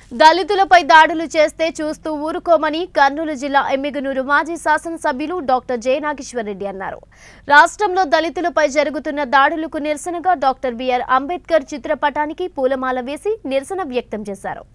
దళితులపై దాడులు చేస్తే చూస్తూ ఊరుకోమని కర్నూలు జిల్లా ఎమ్మిగనూరు మాజీ శాసనసభ్యులు డాక్టర్ జె నాగేశ్వరరెడ్డి అన్నారు రాష్ట్రంలో దళితులపై జరుగుతున్న దాడులకు నిరసనగా డాక్టర్ బిఆర్ అంబేద్కర్ చిత్రపటానికి పూలమాల వేసి నిరసన వ్యక్తం చేశారు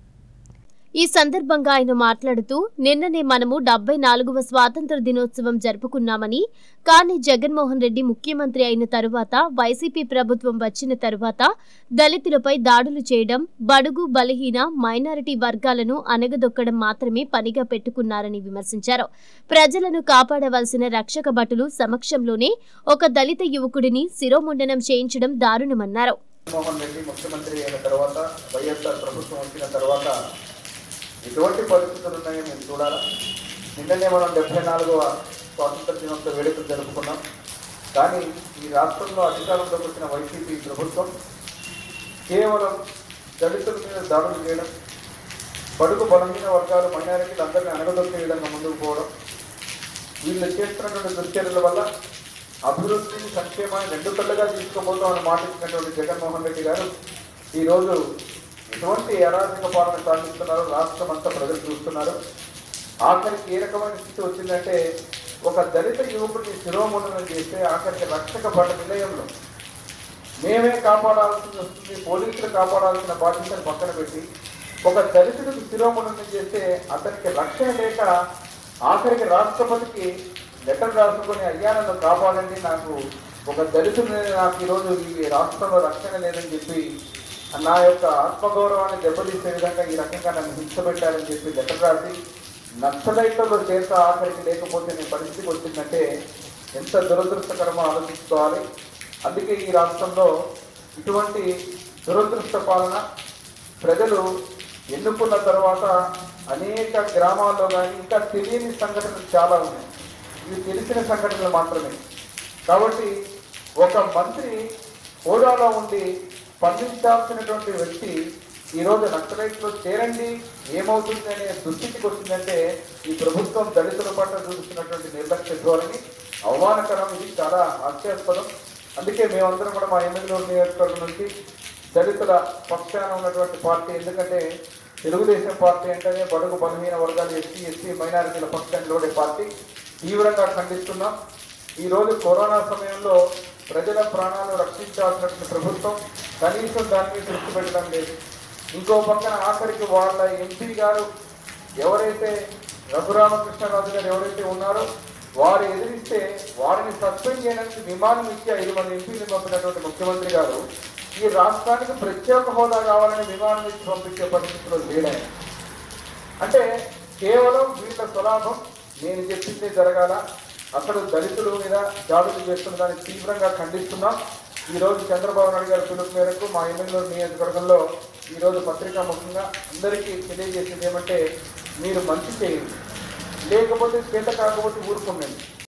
ఈ సందర్భంగా ఆయన మాట్లాడుతూ నిన్ననే మనము డెబ్బై నాలుగవ స్వాతంత్ర దినోత్సవం జరుపుకున్నామని కానీ జగన్మోహన్ రెడ్డి ముఖ్యమంత్రి అయిన తరువాత వైసీపీ ప్రభుత్వం వచ్చిన తరువాత దళితులపై దాడులు చేయడం బడుగు బలహీన మైనారిటీ వర్గాలను అనగదొక్కడం మాత్రమే పనిగా పెట్టుకున్నారని విమర్శించారు ప్రజలను కాపాడవలసిన రక్షక భటులు సమక్షంలోనే ఒక దళిత యువకుడిని శిరోముండనం చేయించడం దారుణమన్నారు జగన్మోహన్ రెడ్డి ముఖ్యమంత్రి అయిన తర్వాత వైఎస్ఆర్ ప్రభుత్వం వచ్చిన తర్వాత ఎటువంటి పరిస్థితులు ఉన్నాయో మేము చూడాలా నిన్ననే మనం డెబ్బై నాలుగవ స్వాతంత్ర దినోత్సవ వేడుకలు జరుపుకున్నాం కానీ ఈ రాష్ట్రంలో అధికారంలోకి వచ్చిన వైసీపీ ప్రభుత్వం కేవలం దళితుల మీద దాడులు చేయడం బడుగు బలహీన వర్గాలు మైనారిటీలు అందరినీ అనగదొక్కే విధంగా ముందుకు పోవడం వీళ్ళు చేస్తున్నటువంటి దుశ్చర్యల వల్ల అభివృద్ధిని సంక్షేమాన్ని రెండు కళ్ళగా తీసుకుపోతామని మాట ఇచ్చినటువంటి జగన్మోహన్ రెడ్డి గారు ఈరోజు ఎటువంటి అరాజక పాలన సాగిస్తున్నారు రాష్ట్రం అంతా ప్రజలు చూస్తున్నారు ఆఖరికి ఏ రకమైన స్థితి వచ్చిందంటే ఒక దళిత యువకుడిని శిరోముండనం చేస్తే ఆఖరికి రక్షక భట నిలయంలో మేమే కాపాడాల్సి వస్తుంది పోలీసులు కాపాడాల్సిన బాధ్యతను పక్కన పెట్టి ఒక దళితుడికి శిరోముండనం చేస్తే అతనికి రక్షణ లేక ఆఖరికి రాష్ట్రపతికి లెటర్ రాసుకొని అయ్యా నన్ను కాపాడండి నాకు ఒక దళితుడిని నాకు ఈరోజు ఈ రాష్ట్రంలో రక్షణ లేదని చెప్పి నా యొక్క ఆత్మగౌరవాన్ని దెబ్బతీసే విధంగా ఈ రకంగా నన్ను హింస పెట్టారని చెప్పి లెటర్ రాసి నక్సలైట్లలో చేత ఆఖరికి లేకపోతే నీ పరిస్థితికి వచ్చిందంటే ఎంత దురదృష్టకరమో ఆలోచించుకోవాలి అందుకే ఈ రాష్ట్రంలో ఇటువంటి దురదృష్ట పాలన ప్రజలు ఎన్నుకున్న తర్వాత అనేక గ్రామాల్లో కానీ ఇంకా తెలియని సంఘటనలు చాలా ఉన్నాయి ఇవి తెలిసిన సంఘటనలు మాత్రమే కాబట్టి ఒక మంత్రి హోదాలో ఉండి స్పందించాల్సినటువంటి వ్యక్తి ఈరోజు నక్సలైట్లో చేరండి ఏమవుతుంది అనే దుస్థితికి వచ్చిందంటే ఈ ప్రభుత్వం దళితుల పట్ల చూస్తున్నటువంటి నిర్లక్ష్య ధోరణి అవమానకరం ఇది చాలా హాస్యాస్పదం అందుకే మేమందరం కూడా మా ఎమ్మెల్యే నియోజకవర్గం నుంచి దళితుల పక్షాన ఉన్నటువంటి పార్టీ ఎందుకంటే తెలుగుదేశం పార్టీ అంటేనే బడుగు బలహీన వర్గాలు ఎస్సీ ఎస్సీ మైనారిటీల పక్షాన్ని లోడే పార్టీ తీవ్రంగా ఖండిస్తున్నాం ఈరోజు కరోనా సమయంలో ప్రజల ప్రాణాలు రక్షించాల్సినటువంటి ప్రభుత్వం కనీసం దాని మీద దృష్టి పెట్టడం లేదు ఇంకో పక్కన ఆఖరికి వాళ్ళ ఎంపీ గారు ఎవరైతే రఘురామకృష్ణరాజు గారు ఎవరైతే ఉన్నారో వారు ఎదిరిస్తే వారిని సస్పెండ్ చేయడానికి విమానం ఇచ్చి ఐదు మంది ఎంపీలు పంపినటువంటి ముఖ్యమంత్రి గారు ఈ రాష్ట్రానికి ప్రత్యేక హోదా కావాలని విమానం ఇచ్చి పంపించే పరిస్థితిలో లేడాయన అంటే కేవలం వీళ్ళ స్వలాభం నేను చెప్పిందే జరగాల అసలు దళితుల మీద దాడులు చేస్తున్న దాన్ని తీవ్రంగా ఖండిస్తున్నాం ఈ రోజు చంద్రబాబు నాయుడు గారి పిలుపు మేరకు మా ఎమ్మెల్యే నియోజకవర్గంలో ఈ రోజు పత్రికా ముఖంగా అందరికీ తెలియజేసింది ఏమంటే మీరు మంచి చేయండి లేకపోతే చేత కాకపోతే ఊరుకోండి